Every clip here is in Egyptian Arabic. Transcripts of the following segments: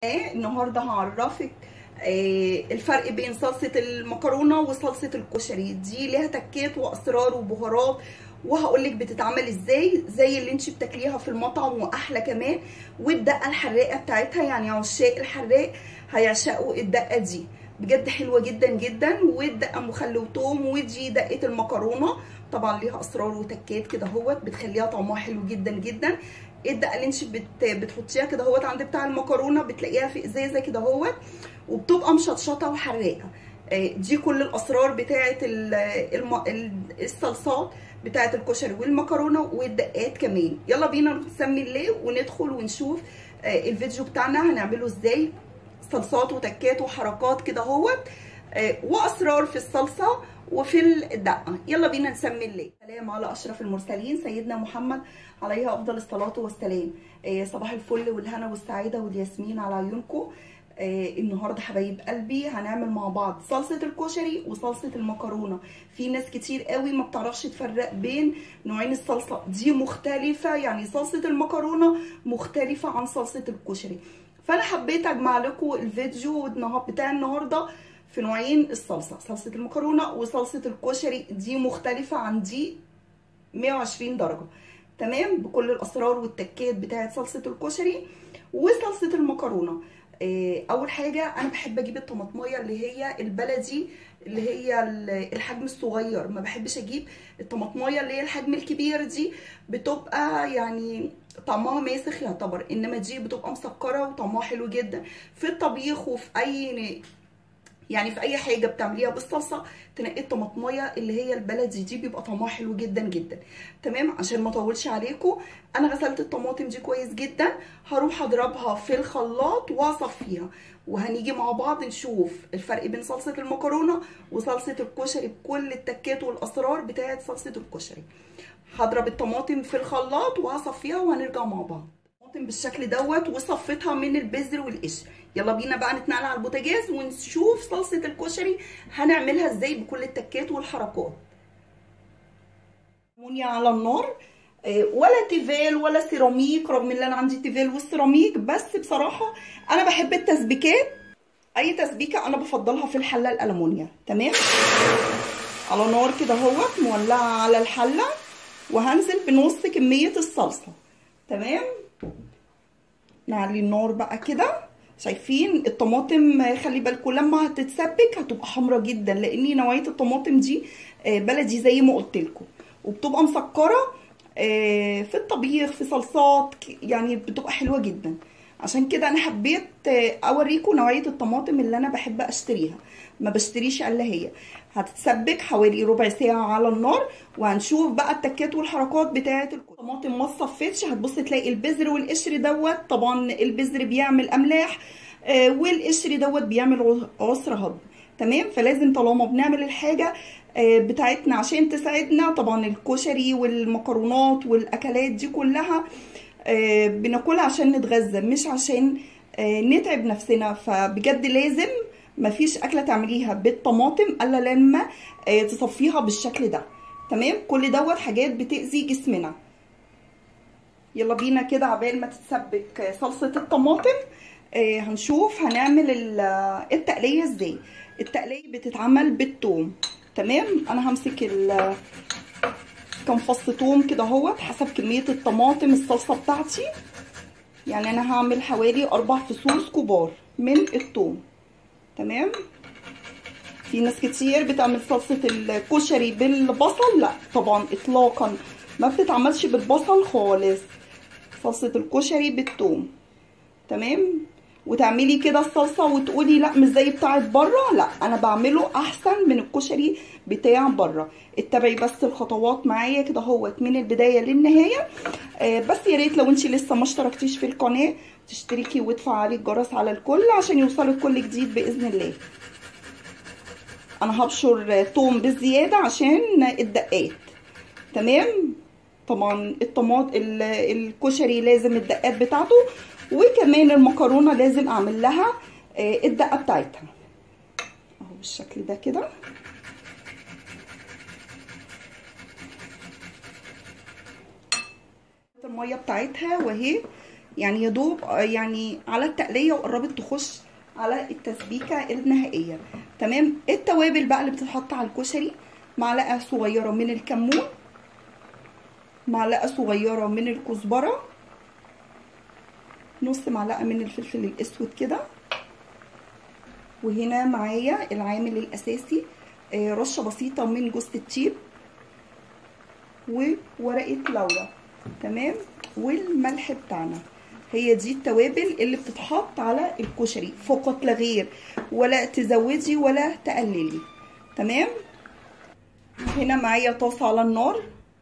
النهارده هعرفك آه، الفرق بين صلصه المكرونه وصلصه الكشري دي ليها تكات واسرار وبهارات وهقولك بتتعمل ازاي زي اللي انت بتاكليها في المطعم واحلى كمان والدقه الحراقه بتاعتها يعني عشاق الحراق هيعشقوا الدقه دي بجد حلوه جدا جدا والدقه مخلل وتوم ودي دقه المكرونه طبعا ليها اسرار وتكات كده اهوت بتخليها طعمها حلو جدا جدا الدقه اللي انت بت بتحطيها كده اهوت عند بتاع المكرونه بتلاقيها في ازازه كده اهوت وبتبقى مشطشطه وحراقه دي كل الاسرار بتاعه الصلصات بتاعه الكشري والمكرونه والدقات كمان يلا بينا نسمي الله وندخل ونشوف الفيديو بتاعنا هنعمله ازاي صلصات وتكات وحركات كده اهوت واسرار في الصلصه وفي الدقه يلا بينا نسمي الله سلام على اشرف المرسلين سيدنا محمد عليه افضل الصلاه والسلام صباح الفل والهنا والسعاده والياسمين على عيونكم آه النهارده حبايب قلبي هنعمل مع بعض صلصه الكشري وصلصه المكرونه في ناس كتير قوي ما بتعرفش تفرق بين نوعين الصلصه دي مختلفه يعني صلصه المكرونه مختلفه عن صلصه الكشري فانا حبيت اجمع لكم الفيديو بتاع النهارده في نوعين الصلصه صلصه المكرونه وصلصه الكشري دي مختلفه عن دي 120 درجه تمام بكل الاسرار والتكات بتاعه صلصه الكشري وصلصه المكرونه اول حاجه انا بحب اجيب الطماطميه اللي هي البلدي اللي هي الحجم الصغير ما بحبش اجيب الطماطميه اللي هي الحجم الكبير دي بتبقى يعني طعمها ماسخ يعتبر انما دي بتبقى مسكره وطعمها حلو جدا في الطبيخ وفي اي يعني في اي حاجه بتعمليها بالصلصه تنقي الطماطميه اللي هي البلدي دي بيبقى طعمها حلو جدا جدا تمام عشان ما اطولش عليكم انا غسلت الطماطم دي كويس جدا هروح اضربها في الخلاط واصفيها وهنيجي مع بعض نشوف الفرق بين صلصه المكرونه وصلصه الكشري بكل التكات والاسرار بتاعه صلصه الكشري هضرب الطماطم في الخلاط وهصفيها وهنرجع مع بعض الطماطم بالشكل دوت وصفيتها من البذر والقشر يلا بينا بقى نتنقل على البوتاجاز ونشوف صلصه الكشري هنعملها ازاي بكل التكات والحركات امونيا على النار ولا تيفال ولا سيراميك رغم ان انا عندي تيفال والسيراميك بس بصراحه انا بحب التسبيكات اي تسبيكه انا بفضلها في الحله الالومنيا تمام على نار كده اهوت مولعه على الحله وهنزل بنص كميه الصلصه تمام نعلي النار بقى كده شايفين الطماطم خلي بالكم لما هتتسبك هتبقى حمرا جدا لان نوعيه الطماطم دي بلدي زي ما قلت لكم وبتبقى مسكره في الطبيخ في صلصات يعني بتبقى حلوه جدا عشان كده انا حبيت اوريكم نوعيه الطماطم اللي انا بحب اشتريها ما بشتريش الا هي هتتسبك حوالي ربع ساعه على النار وهنشوف بقى التكات والحركات بتاعه الطماطم ما صفتش هتبص تلاقي البذر والقشر دوت طبعا البذر بيعمل املاح آه والقشر دوت بيعمل عسر هضم تمام فلازم طالما بنعمل الحاجه آه بتاعتنا عشان تساعدنا طبعا الكشري والمكرونات والاكلات دي كلها آه بناكلها عشان نتغذى مش عشان نتعب نفسنا فبجد لازم مفيش اكله تعمليها بالطماطم الا لما تصفيها بالشكل ده تمام كل دوت حاجات بتاذي جسمنا يلا بينا كده عبال ما تتسبك صلصه الطماطم آه هنشوف هنعمل التقليه ازاي التقليه بتتعمل بالثوم تمام انا همسك ال كام فص ثوم كده اهوت حسب كميه الطماطم الصلصه بتاعتي يعني انا هعمل حوالي اربع فصوص كبار من الثوم تمام في ناس كتير بتعمل صلصه الكشري بالبصل لا طبعا اطلاقا ما بتتعملش بالبصل خالص صلصه الكشري بالثوم تمام وتعملي كده الصلصه وتقولي لا مش زي بتاعه بره لا انا بعمله احسن من الكشري بتاع بره اتبعي بس الخطوات معايا كده اهوت من البدايه للنهايه آه بس يا ريت لو انت لسه ما اشتركتيش في القناه تشتركي وتفعلي الجرس على الكل عشان يوصلك كل جديد باذن الله انا هبشر توم بالزياده عشان الدقات تمام طبعا الطماط الكشري لازم الدقات بتاعته وكمان المكرونه لازم اعمل لها الدقه بتاعتها اهو بالشكل ده كده الميه بتاعتها وهي يعني يا دوب يعني على التقليه وقربت تخش على التسبيكه النهائيه تمام التوابل بقى اللي بتتحط على الكشري معلقه صغيره من الكمون معلقه صغيره من الكزبره نص معلقه من الفلفل الاسود كده وهنا معايا العامل الاساسي رشه بسيطه من جوز الطيب وورقه لورا تمام والملح بتاعنا هي دي التوابل اللي بتتحط على الكشري فقط لا غير ولا تزودي ولا تقللي تمام هنا معايا طاسه على النار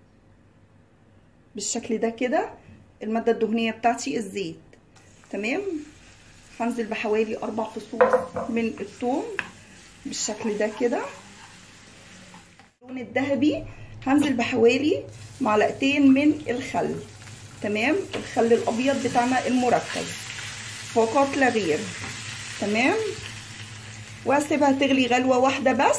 بالشكل ده كده الماده الدهنيه بتاعتي الزيت تمام هنزل بحوالي اربع فصوص من الثوم بالشكل ده كده اللون الذهبي هنزل بحوالي معلقتين من الخل تمام الخل الابيض بتاعنا المركز فقط لا غير تمام وهسيبها تغلي غلوه واحده بس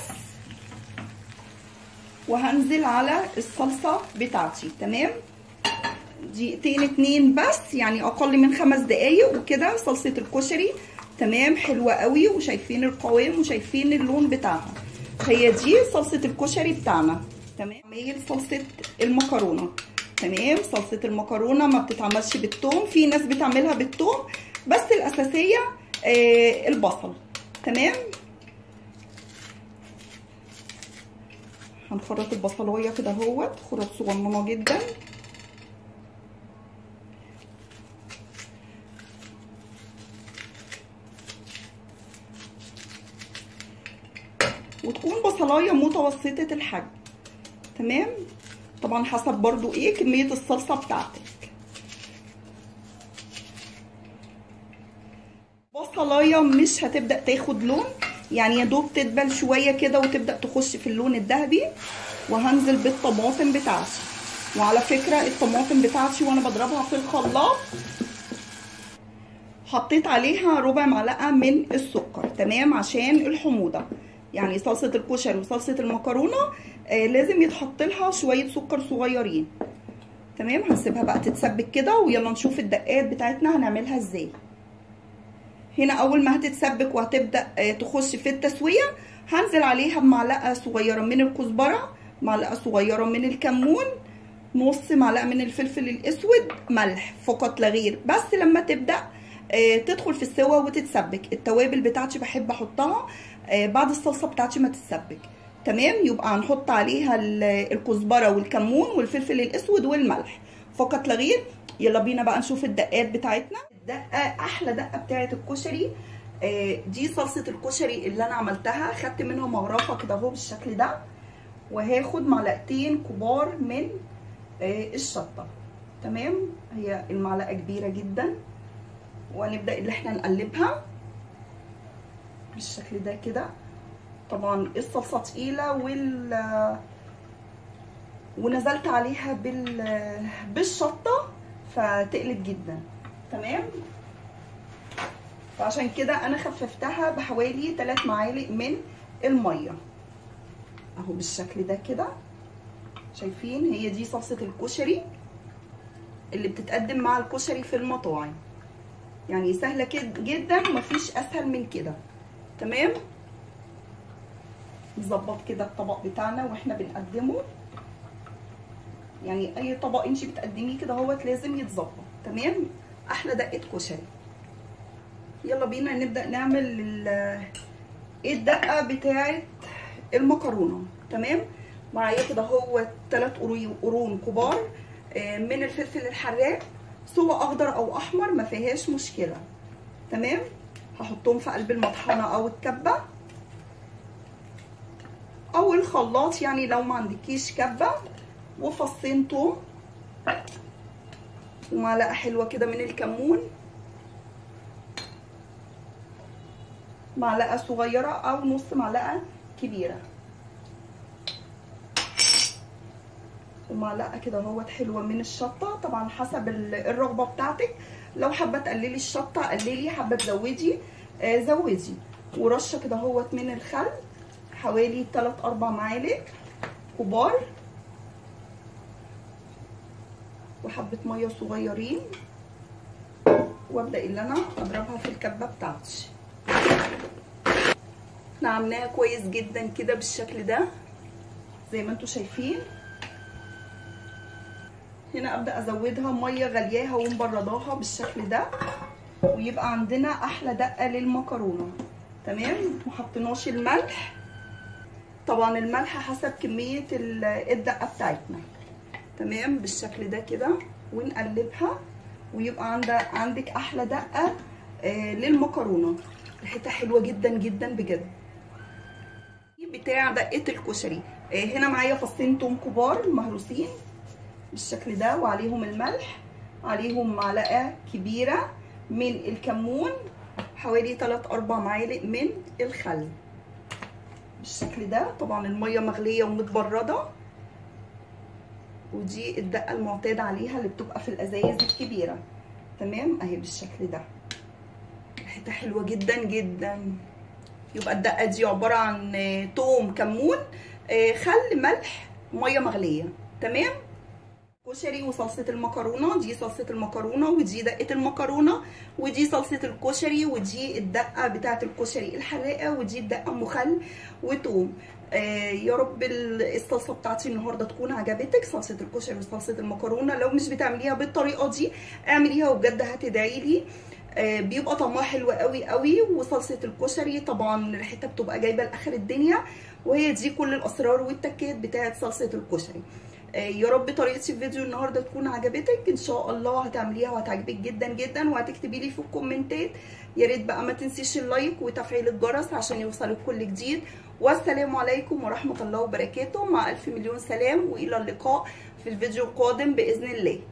وهنزل على الصلصه بتاعتي تمام دقيقتين اتنين بس يعني اقل من خمس دقايق وكده صلصه الكشري تمام حلوه قوي وشايفين القوام وشايفين اللون بتاعها هي دي صلصه الكشري بتاعنا تمام عمايل صلصه المكرونه تمام صلصه المكرونه ما بتتعملش بالثوم في ناس بتعملها بالثوم بس الاساسيه آه البصل تمام هنخرط البصلايه كده اهوت خرط صغننه جدا وتكون بصلايه متوسطه الحجم تمام طبعا حسب برضو ايه كميه الصلصه بتاعتك بصلايه مش هتبدا تاخد لون يعني يا دوب تدبل شويه كده وتبدا تخش في اللون الذهبي وهنزل بالطماطم بتاعتي وعلى فكره الطماطم بتاعتي وانا بضربها في الخلاط حطيت عليها ربع معلقه من السكر تمام عشان الحموضه يعني صلصه الكشري وصلصه المكرونه آه لازم يتحط لها شويه سكر صغيرين تمام هنسيبها بقى تتسبك كده ويلا نشوف الدقات بتاعتنا هنعملها ازاي هنا اول ما هتتسبك وهتبدا آه تخش في التسويه هنزل عليها بمعلقه صغيره من الكزبره معلقه صغيره من الكمون نص معلقه من الفلفل الاسود ملح فقط لا غير بس لما تبدا آه تدخل في السوا وتتسبك التوابل بتاعتي بحب احطها آه بعد الصلصه بتاعتي ما تتسبك تمام يبقى هنحط عليها الكزبره والكمون والفلفل الاسود والملح فقط لا غير يلا بينا بقى نشوف الدقات بتاعتنا الدقه احلى دقه بتاعه الكشري آه دي صلصه الكشري اللي انا عملتها خدت منها مغرفه كده اهو بالشكل ده وهاخد معلقتين كبار من الشطه تمام هي المعلقه كبيره جدا وهنبدا اللي احنا نقلبها بالشكل ده كده طبعا الصلصه تقيله وال ونزلت عليها بال بالشطه فتقلت جدا تمام فعشان كده انا خففتها بحوالي 3 معالق من الميه اهو بالشكل ده كده شايفين هي دي صلصه الكشري اللي بتتقدم مع الكشري في المطاعم يعني سهله جدا مفيش اسهل من كده تمام نظبط كده الطبق بتاعنا واحنا بنقدمه يعني اي طبق انت بتقدميه كده اهوت لازم يتظبط تمام احلى دقه كشري يلا بينا نبدا نعمل ايه الدقه بتاعه المكرونه تمام معايا كده هو 3 قرون كبار من الفلفل الحراق سواء اخضر او احمر ما فيهاش مشكله تمام هحطهم في قلب المطحنه او الكبه او الخلاط يعني لو ما عندكيش كبه وفصين توم ومعلقه حلوه كده من الكمون معلقه صغيره او نص معلقه كبيره ومعلقه كده اهوت حلوه من الشطه طبعا حسب الرغبه بتاعتك لو حابه تقللي الشطه قللي حابه تزودي آه زودي ورشه كده اهوت من الخل حوالي 3 4 معالق كبار وحبه ميه صغيرين وابدا ان انا اضربها في الكبه بتاعتي احنا عاملاها كويس جدا كده بالشكل ده زي ما انتم شايفين هنا ابدا ازودها ميه غلياها ومبرداها بالشكل ده ويبقى عندنا احلى دقه للمكرونه تمام ما حطيناش الملح طبعا الملح حسب كميه الدقه بتاعتنا تمام بالشكل ده كده ونقلبها ويبقى عندك عندك احلى دقه آه للمكرونه ريحتها حلوه جدا جدا بجد بتاع دقه الكشري آه هنا معايا فصين توم كبار مهروسين بالشكل ده وعليهم الملح عليهم معلقه كبيره من الكمون حوالي 3 4 معالق من الخل بالشكل ده طبعا الميه مغليه ومتبرده ودي الدقه المعتاد عليها اللي بتبقى في الازايز الكبيره تمام اهي بالشكل ده ريحتها حلوه جدا جدا يبقى الدقه دي عباره عن توم كمون خل ملح ميه مغليه تمام كشري وصلصه المكرونه دي صلصه المكرونه ودي دقه المكرونه ودي صلصه الكشري ودي الدقه بتاعه الكشري الحراقه ودي الدقه ام خل وتوم آه يا رب الصلصه بتاعتي النهارده تكون عجبتك صلصه الكشري وصلصه المكرونه لو مش بتعمليها بالطريقه دي اعمليها وبجد هتدعي لي آه بيبقى طعمها حلو قوي قوي وصلصه الكشري طبعا ريحتها بتبقى جايبه لاخر الدنيا وهي دي كل الاسرار والتكات بتاعه صلصه الكشري يا رب طريقتي في فيديو النهارده تكون عجبتك ان شاء الله هتعمليها وهتعجبك جدا جدا وهتكتبي لي في الكومنتات يا ريت بقى ما تنسيش اللايك وتفعيل الجرس عشان يوصلك كل جديد والسلام عليكم ورحمه الله وبركاته مع الف مليون سلام والى اللقاء في الفيديو القادم باذن الله